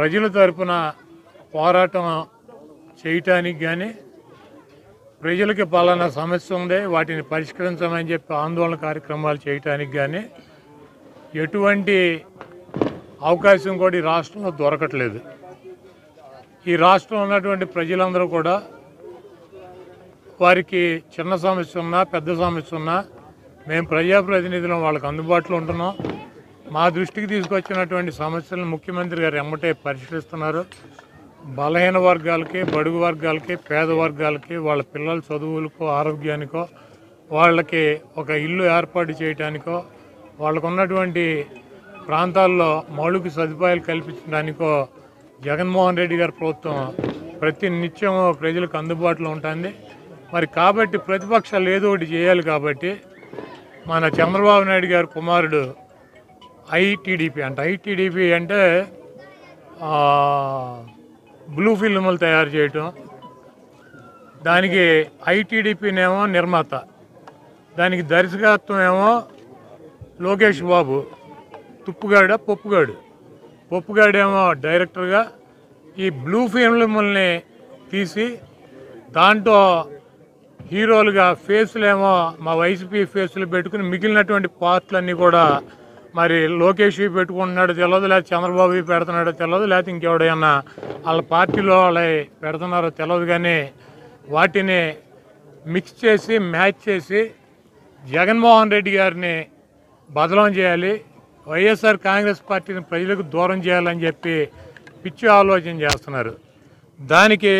ప్రజల తరపున పోరాటం చేయటానికి కానీ ప్రజలకి పలానా సమస్య ఉంది వాటిని పరిష్కరించమని చెప్పి ఆందోళన కార్యక్రమాలు చేయటానికి కానీ ఎటువంటి అవకాశం కూడా ఈ రాష్ట్రంలో దొరకట్లేదు ఈ రాష్ట్రంలో ఉన్నటువంటి ప్రజలందరూ కూడా వారికి చిన్న సమస్య ఉన్నా పెద్ద సమస్య ఉన్నా మేము ప్రజాప్రతినిధులం వాళ్ళకి అందుబాటులో ఉంటున్నాం మా దృష్టికి తీసుకొచ్చినటువంటి సమస్యలను ముఖ్యమంత్రి గారు ఎమ్మటే పరిశీలిస్తున్నారు బలహీన వర్గాలకి బడుగు వర్గాలకి పేద వర్గాలకి వాళ్ళ పిల్లల చదువులకో ఆరోగ్యానికో వాళ్ళకి ఒక ఇల్లు ఏర్పాటు చేయడానికో వాళ్ళకు ఉన్నటువంటి ప్రాంతాల్లో మౌలిక సదుపాయాలు కల్పించడానికో జగన్మోహన్ రెడ్డి గారి ప్రభుత్వం ప్రతి నిత్యం ప్రజలకు అందుబాటులో ఉంటుంది మరి కాబట్టి ప్రతిపక్షాలు ఏదో ఒకటి చేయాలి కాబట్టి మన చంద్రబాబు నాయుడు గారి కుమారుడు ఐటీడీపీ అంట ఐటీడీపీ అంటే ఆ, బ్లూ ఫిల్ములు తయారు చేయటం దానికి ఐటీడీపీనేమో నిర్మాత దానికి దర్శకత్వం ఏమో లోకేష్ బాబు తుప్పుగాడ పప్పుగాడు పప్పుగాడేమో డైరెక్టర్గా ఈ బ్లూ ఫిల్ముల్ని తీసి దాంట్లో హీరోలుగా ఫేస్లేమో మా వైసీపీ ఫేస్లు పెట్టుకుని మిగిలినటువంటి పార్ట్లన్నీ కూడా మరి లోకేష్ పెట్టుకుంటున్నాడో తెలియదు లేకపోతే చంద్రబాబు పెడుతున్నాడో తెలియదు లేకపోతే ఇంకెవడైనా వాళ్ళ పార్టీలో వాళ్ళ పెడుతున్నారో తెలియదు కానీ వాటిని మిక్స్ చేసి మ్యాచ్ చేసి జగన్మోహన్ రెడ్డి గారిని బదలం చేయాలి వైఎస్ఆర్ కాంగ్రెస్ పార్టీని ప్రజలకు దూరం చేయాలని చెప్పి పిచ్చి ఆలోచన చేస్తున్నారు దానికి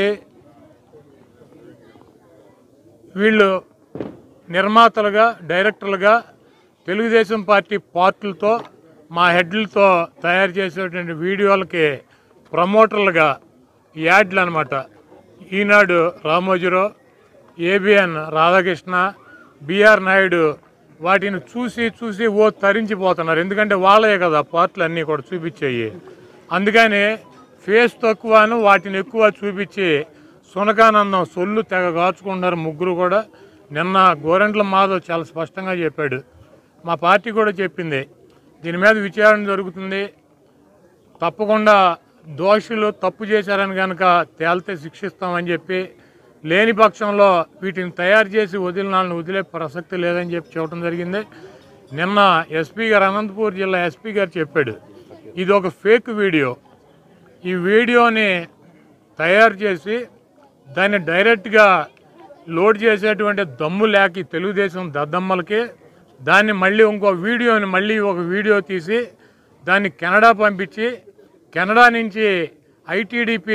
వీళ్ళు నిర్మాతలుగా డైరెక్టర్లుగా తెలుగుదేశం పార్టీ పార్టీలతో మా హెడ్లతో తయారు చేసేటువంటి వీడియోలకి ప్రమోటర్లుగా యాడ్లు అనమాట ఈనాడు రామోజీరావు ఏబిఎన్ రాధాకృష్ణ బిఆర్ నాయుడు వాటిని చూసి చూసి ఓ తరించిపోతున్నారు ఎందుకంటే వాళ్ళే కదా పార్టీలు అన్నీ కూడా చూపించాయి అందుకని ఫేస్ తక్కువను వాటిని ఎక్కువ చూపించి సునకానందం సొల్లు తెగ కాచుకుంటున్నారు ముగ్గురు కూడా నిన్న గోరెంట్ల మాధవ్ చాలా స్పష్టంగా చెప్పాడు మా పార్టీ కూడా చెప్పింది దీని మీద విచారణ జరుగుతుంది తప్పకుండా దోషులు తప్పు చేశారని కనుక తేలితే శిక్షిస్తామని చెప్పి లేని పక్షంలో వీటిని తయారు చేసి వదిలినాలను వదిలే ప్రసక్తి లేదని చెప్పి చెప్పడం జరిగింది నిన్న ఎస్పీ గారు అనంతపూర్ జిల్లా ఎస్పీ గారు చెప్పాడు ఇది ఒక ఫేక్ వీడియో ఈ వీడియోని తయారు చేసి దాన్ని డైరెక్ట్గా లోడ్ చేసేటువంటి దమ్ము లేక ఈ తెలుగుదేశం దద్దమ్మలకి దాన్ని మళ్ళీ ఇంకో వీడియోని మళ్ళీ ఒక వీడియో తీసి దాన్ని కెనడా పంపించి కెనడా నుంచి ఐటీడీపీ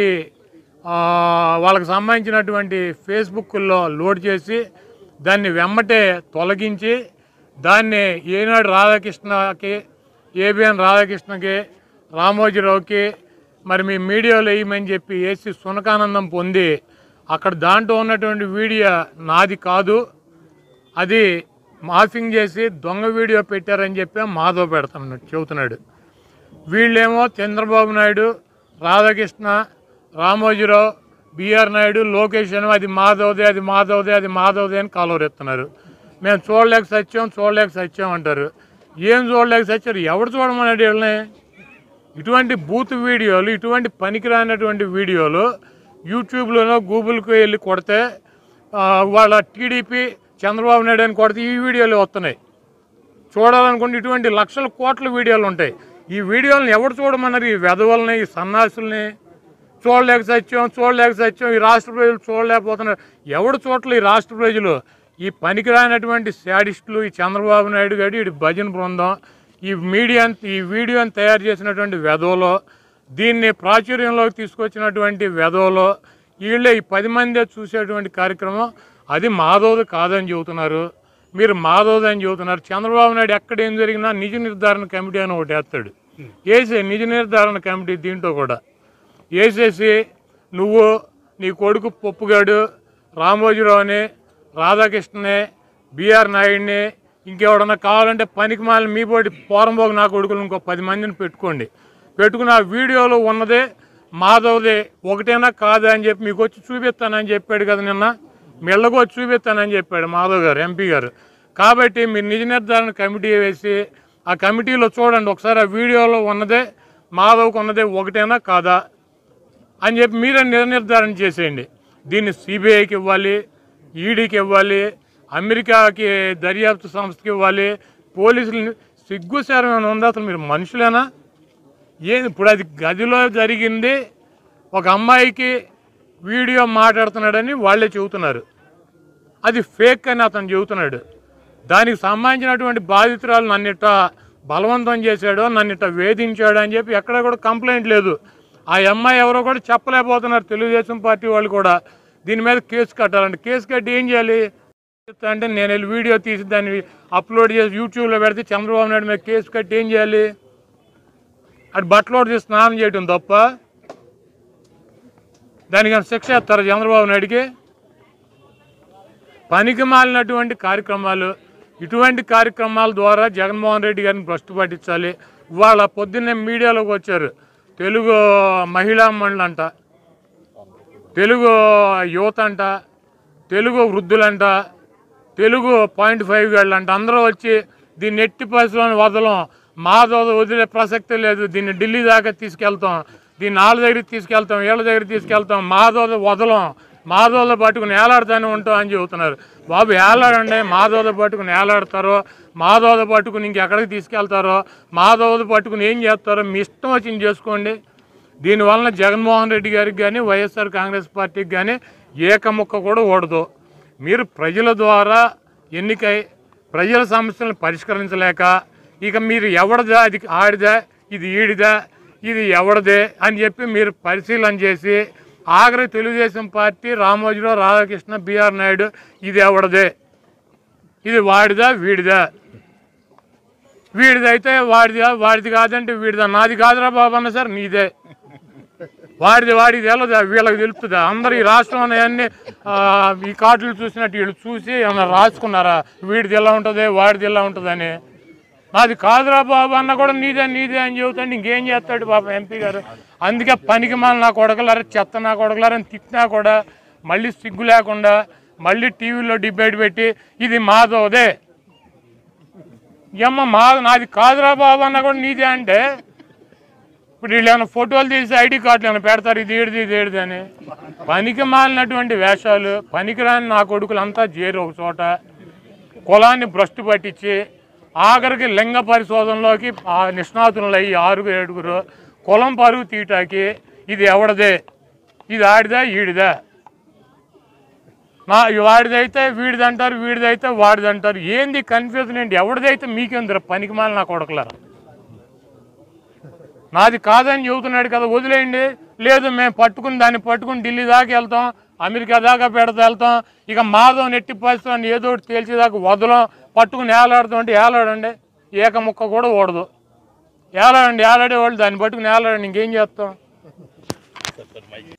వాళ్ళకి సంబంధించినటువంటి ఫేస్బుక్లో లోడ్ చేసి దాన్ని వెమ్మటే తొలగించి దాన్ని ఏనాడు రాధాకృష్ణకి ఏబిఎన్ రాధాకృష్ణకి రామోజీరావుకి మరి మీ మీడియాలో వేయమని చెప్పి వేసి సునకానందం పొంది అక్కడ దాంట్లో ఉన్నటువంటి వీడియో నాది కాదు అది మాఫింగ్ చేసి దొంగ వీడియో పెట్టారని చెప్పి మాధవ్ పెడుతున్నాడు చెబుతున్నాడు వీళ్ళేమో చంద్రబాబు నాయుడు రాధాకృష్ణ రామోజీరావు బిఆర్ నాయుడు లోకేష్ అని అది మాధవ్దే అది మాధవ్దే అది మాధవ్దే అని కాలువరెత్తున్నారు మేము చూడలేక సత్యం చూడలేక సత్యం అంటారు ఏం చూడలేక సత్యారు ఎవడు చూడమన్నాడు వీళ్ళని ఇటువంటి బూత్ వీడియోలు ఇటువంటి పనికిరానటువంటి వీడియోలు యూట్యూబ్లోనో గూగుల్కి వెళ్ళి కొడితే ఆ, వాళ్ళ టీడీపీ చంద్రబాబు నాయుడు అని కొడితే ఈ వీడియోలు వస్తున్నాయి చూడాలనుకుంటే ఇటువంటి లక్షల కోట్ల వీడియోలు ఉంటాయి ఈ వీడియోలను ఎవరు చూడమన్నారు ఈ వెధవల్ని ఈ సన్నాసుల్ని చూడలేక సత్యం చూడలేక సత్యం ఈ రాష్ట్ర ప్రజలు చూడలేకపోతున్నారు ఎవడు చూడలే ఈ రాష్ట్ర ప్రజలు ఈ పనికిరానటువంటి శాడిస్టులు ఈ చంద్రబాబు నాయుడు గారి ఈ భజన బృందం ఈ మీడియా ఈ వీడియోని తయారు చేసినటువంటి వెధవలో దీన్ని ప్రాచుర్యంలోకి తీసుకొచ్చినటువంటి వెధవలో వీళ్ళే ఈ పది మందే చూసేటువంటి కార్యక్రమం అది మాధవది కాదని చెబుతున్నారు మీరు మాధవది అని చెబుతున్నారు చంద్రబాబు నాయుడు ఎక్కడ ఏం జరిగినా నిజ నిర్ధారణ కమిటీ అని ఒకటి వేస్తాడు వేసే నిజ నిర్ధారణ కమిటీ దీంట్లో కూడా వేసేసి నువ్వు నీ కొడుకు పప్పుగాడు రామోజీరావుని రాధాకృష్ణని బిఆర్ నాయుడిని ఇంకెవడన్నా కావాలంటే పనికి మాలిన మీ పోటీ పోరంబోగు నా కొడుకులు ఇంకో పది మందిని పెట్టుకోండి పెట్టుకుని ఆ వీడియోలో ఉన్నదే మాధవ్దే ఒకటేనా కాదా అని చెప్పి మీకు వచ్చి చూపిస్తానని చెప్పాడు కదా నిన్న మెళ్ళకు వచ్చి చూపిస్తానని చెప్పాడు మాధవ్ గారు ఎంపీ గారు కాబట్టి మీరు నిజ నిర్ధారణ కమిటీ వేసి ఆ కమిటీలో చూడండి ఒకసారి ఆ వీడియోలో ఉన్నదే మాధవ్కి ఉన్నదే ఒకటేనా కాదా అని చెప్పి మీరే నిర్నిర్ధారణ చేసేయండి దీన్ని సిబిఐకి ఇవ్వాలి ఈడీకి ఇవ్వాలి అమెరికాకి దర్యాప్తు సంస్థకి ఇవ్వాలి పోలీసులు సిగ్గుసారం ఏమైనా ఉందా అసలు మీరు మనుషులేనా ఏది ఇప్పుడు అది గదిలో జరిగింది ఒక అమ్మాయికి వీడియో మాట్లాడుతున్నాడని వాళ్ళే చెబుతున్నారు అది ఫేక్ అని అతను చెబుతున్నాడు దానికి సంబంధించినటువంటి బాధితురాలు నన్నిట బలవంతం చేశాడో నన్నిట వేధించాడు అని చెప్పి ఎక్కడ కూడా కంప్లైంట్ లేదు ఆ అమ్మాయి ఎవరో కూడా చెప్పలేకపోతున్నారు తెలుగుదేశం పార్టీ వాళ్ళు కూడా దీని మీద కేసు కట్టాలంటే కేసు కట్టి ఏం చేయాలి అంటే నేను వెళ్ళి వీడియో తీసి దాన్ని అప్లోడ్ చేసి యూట్యూబ్లో పెడితే చంద్రబాబు నాయుడు మీద కేసు కట్టి ఏం చేయాలి అటు బట్టలు తీసి స్నానం చేయటం తప్ప దానికి ఏమైనా శిక్ష ఇస్తారు చంద్రబాబు నాయుడికి పనికి మాలినటువంటి కార్యక్రమాలు ఇటువంటి కార్యక్రమాల ద్వారా జగన్మోహన్ రెడ్డి గారిని భ్రష్టు పట్టించాలి ఇవాళ పొద్దున్నే మీడియాలోకి వచ్చారు తెలుగు మహిళా మండలి అంట తెలుగు యువత అంట తెలుగు వృద్ధులంట తెలుగు పాయింట్ ఫైవ్ అంట అందరూ వచ్చి దీన్ని ఎట్టి పరిస్థితులను వదలం మాదో వదిలే ప్రసక్తే లేదు దీన్ని ఢిల్లీ దాకా తీసుకెళ్తాం దీన్ని వాళ్ళ దగ్గరికి తీసుకెళ్తాం వీళ్ళ దగ్గరికి తీసుకెళ్తాం మాదో వదలం మాధవలో పట్టుకుని ఏలాడుతూనే ఉంటాం అని చెబుతున్నారు బాబు ఏలాడండి మాధవలో పట్టుకుని ఏలాడతారో మాధవలో పట్టుకుని ఇంకెక్కడికి తీసుకెళ్తారో మాధవలో పట్టుకుని ఏం చేస్తారో మీ ఇష్టం వచ్చింది చేసుకోండి దీనివలన జగన్మోహన్ రెడ్డి గారికి కానీ వైఎస్ఆర్ కాంగ్రెస్ పార్టీకి కానీ ఏకముక్క కూడా ఓడదు మీరు ప్రజల ద్వారా ఎన్నికై ప్రజల సమస్యలను పరిష్కరించలేక ఇక మీరు ఎవడదా అది ఆడిదా ఇది ఈడిదా ఇది ఎవడదే అని చెప్పి మీరు పరిశీలన చేసి ఆఖరి తెలుగుదేశం పార్టీ రామోజీరావు రాధాకృష్ణ బిఆర్ నాయుడు ఇది ఎవడదే ఇది వాడిదా వీడిదా వీడిదైతే వాడిదా వాడిది కాదంటే వీడిదా నాది కాదురా బాబు అన్న సార్ నీదే వాడిది వాడిది తెలదా వీళ్ళకి తెలుపుతుందా అందరు ఈ రాష్ట్రం అన్నీ ఈ కార్డులు చూసినట్టు వీళ్ళు చూసి ఏమన్నా రాసుకున్నారా వీడిది ఎలా ఉంటుంది వాడిది ఎలా ఉంటుందని నాది కాదురా బాబు అన్న కూడా నీదే నీదే అని చెబుతాడు ఇంకేం చేస్తాడు బాబు ఎంపీ గారు అందుకే పనికి మాల నా కొడకలారా చెత్త నా కొడకలారని తిట్టినా కూడా మళ్ళీ సిగ్గు లేకుండా మళ్ళీ టీవీలో డిబేట్ పెట్టి ఇది మాదోదే ఏమ్మ మా నాది కాదురా బాబు అన్న కూడా నీదే అంటే ఇప్పుడు వీళ్ళు ఏమైనా ఫోటోలు తీసి ఐడి కార్డులు ఏమైనా పెడతారు ఇది ఏడిది ఇది ఏడిది అని పనికి మాలినటువంటి వేషాలు పనికిరాని నా కొడుకులు అంతా చేరు ఒక చోట కులాన్ని భ్రష్టు పట్టించి ఆఖరికి లింగ పరిశోధనలోకి ఆ నిష్ణాతులు అయ్యి ఆరుగురు ఏడుగురు కులం పరుగు తీయటాకి ఇది ఎవడదే ఇది ఆడిదా ఈడిదా నా వాడిదైతే వీడిదంటారు వీడిదైతే వాడిదంటారు ఏంది కన్ఫ్యూజన్ ఏంటి ఎవడిదైతే మీకేందిరా పనికి మాలి నా కొడకలారా నాది కాదని చెబుతున్నాడు కదా వదిలేయండి లేదు మేము పట్టుకుని దాన్ని పట్టుకుని ఢిల్లీ దాకా వెళ్తాం అమెరికా దాకా పెడతా వెళ్తాం ఇక మాధవ్ నెట్టి పరిస్థితి ఏదో ఒకటి తేల్చేదాకా వదలం పట్టుకుని ఏలాడుతాం అంటే ఏలాడండి ఏక ముక్క కూడా ఓడదు ఏలాడండి ఏలాడే వాళ్ళు దాన్ని పట్టుకుని ఏలాడండి ఇంకేం చేస్తాం